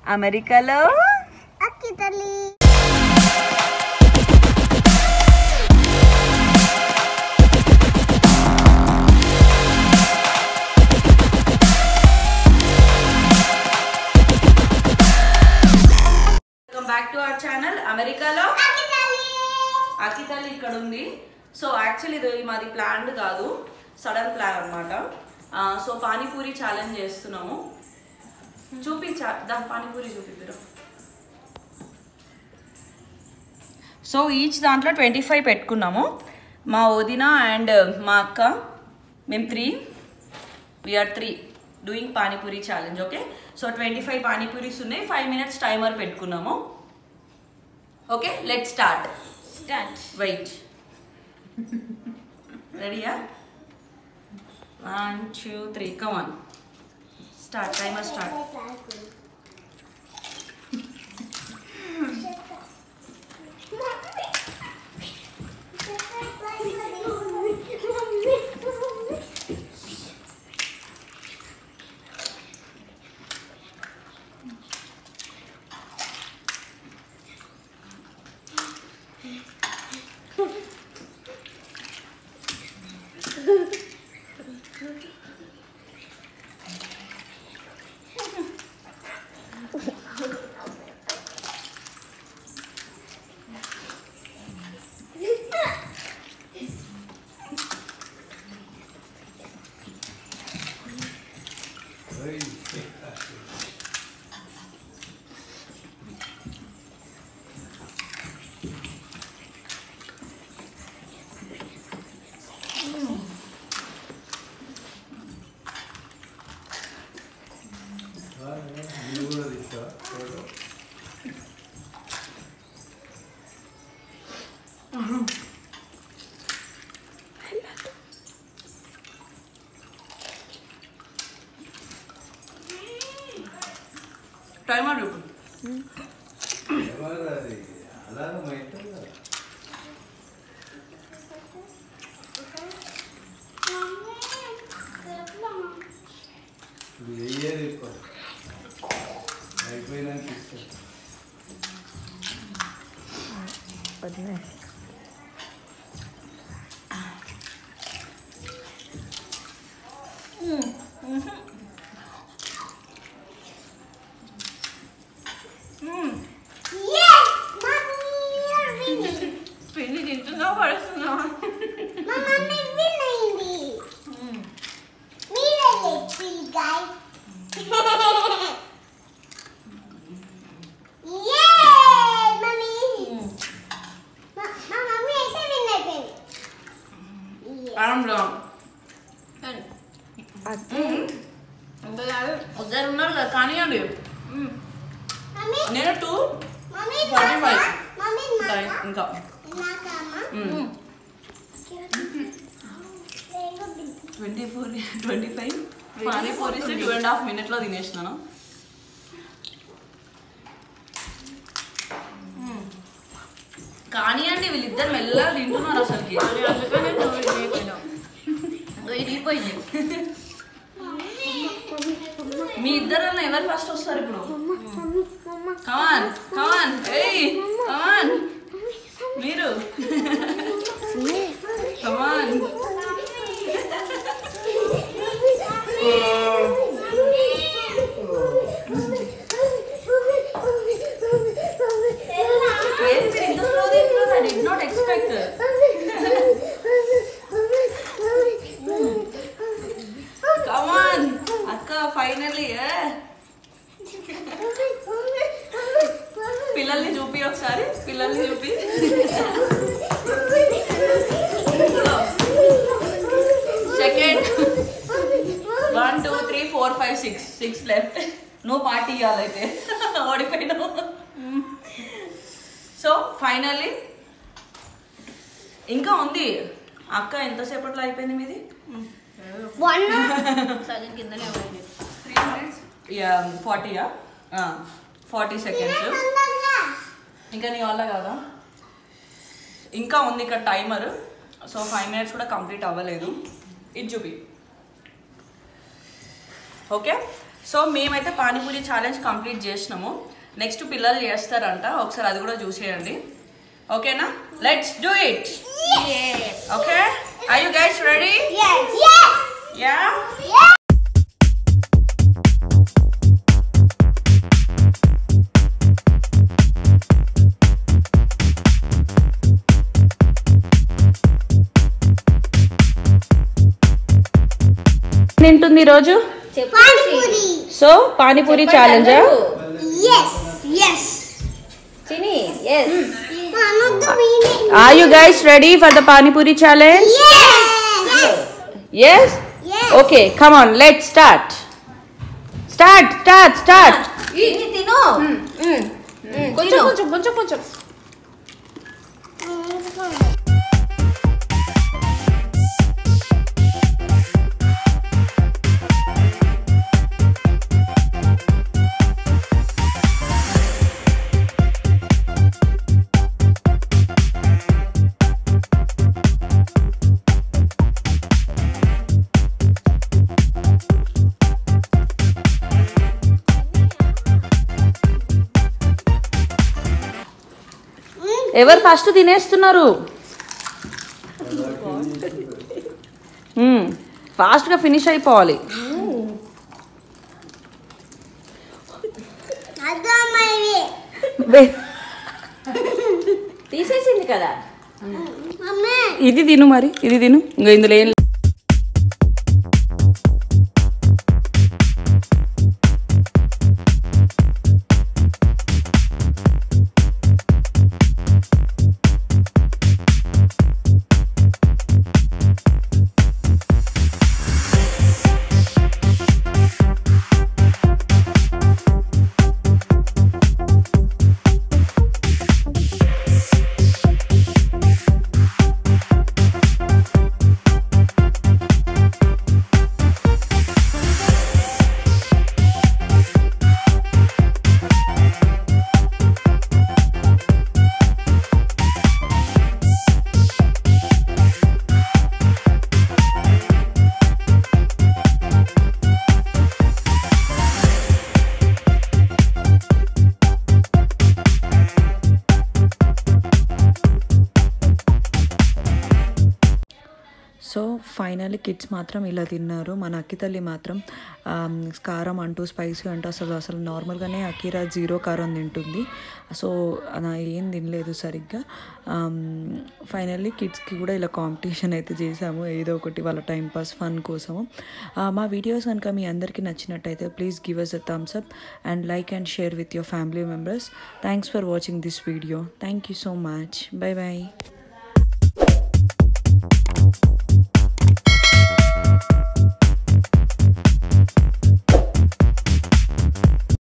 అమెరికాలో అక్కి తల్లి welcome back to our channel అమెరికాలో అకితల్లి ఇక్కడ ఉంది సో యాక్చువల్లీ ఇది మాది ప్లాన్డ్ కాదు సడన్ ప్లాన్ అనమాట సో పానీపూరి ఛాలెంజ్ చేస్తున్నాము చూపించా దా పానీపూరి చూపిద్దరు సో ఈచ్ దాంట్లో ట్వంటీ ఫైవ్ పెట్టుకున్నాము మా వదిన అండ్ మా అక్క మేము three we are three doing panipuri challenge okay so twenty five panipuris ఉన్నాయి ఫైవ్ మినిట్స్ టైమర్ పెట్టుకున్నాము okay let start start wait రెడీయా one two three come on start timer start timer చూపు అయిపోయినాక ఇస్తాను పిండి తింటున్నావు పడుతున్నావు ఆరంలో ఇద్దరు ఉన్నారు కదా కానివ్వండి నేను టూ ఫార్టీ ఫైవ్ ఇంకా మ్మ్. Twenty four twenty five panipuri two and half మినిట్లో తినేసినాను మ్మ్. కానివ్వండి వీళ్ళిద్దరు మెల్లగా తింటున్నారు అసలుకి విరిగిపోయింది మీ ఇద్దరు ఎవరు ఫస్ట్ వస్తారు ఇప్పుడు కమాన్ కమాన్ ఏయ్ కమాన్ మీరు కమాన్ ఏంటి ఇంత స్లో తింటున్నారు I did not expect come on అక్క ఫైనల్లీ పిల్లల్ని చూపి ఒకసారి పిల్లల్ని చూపి second one two three four five six six left నువ్వు పార్టీ ఇవ్వాలైతే ఓడిపోయినావు సో ఫైనల్లీ ఇంకా ఉంది అక్క ఎంతసేపట్లో అయిపోయింది మీది సగం కిందనే పోయింది త్రీ మినిట్స్ ఫార్టీయా ఫార్టీ సెకండ్స్ ఇంకా నీ వల్ల కాదా ఇంకా ఉంది ఇక్కడ టైమర్ సో ఫైవ్ మినిట్స్ కూడా కంప్లీట్ అవ్వలేదు ఇది చూపి ఓకే సో మేమైతే పానీపూరి ఛాలెంజ్ కంప్లీట్ చేసినాము నెక్స్ట్ పిల్లలు చేస్తారంట ఒకసారి అది కూడా చూసేయండి ఓకేనా let's do it okay I you guys ready యా తింటుంది ఈరోజు సో పానీపూరి ఛాలెంజ్ చిని yes are you guys ready for the panipuri challenge yes okay come on let start start start start ఇది తిను కొంచెం కొంచెం కొంచెం కొంచెం ఎవరు ఫస్ట్ తినేస్తున్నారు ఫాస్ట్గా ఫినిష్ అయిపోవాలి వే- తీసేసింది కదా ఇది తిను మరి ఇది తిను ఇంకా ఇందులో ఏం లే- సో ఫైనల్లీ కిడ్స్ మాత్రం ఇలా తిన్నారు మన అక్కి తల్లి మాత్రం ఆమ్, కారం అంటూ స్పైసీ అంటూ అసలు అసలు నార్మల్గానే అకీరా జీరో కారం తింటుంది సో అలా ఏం తినలేదు సరిగ్గా ఫైనల్లీ కిడ్స్కి కూడా ఇలా కాంపిటీషన్ అయితే చేసాము ఏదో ఒకటి వాళ్ళ టైంపాస్ ఫన్ కోసము ఆ, మా వీడియోస్ కనుక మీ అందరికీ నచ్చినట్టయితే please give us a thumbs up and like and share with your family members thanks for watching this video thank you so much bye bye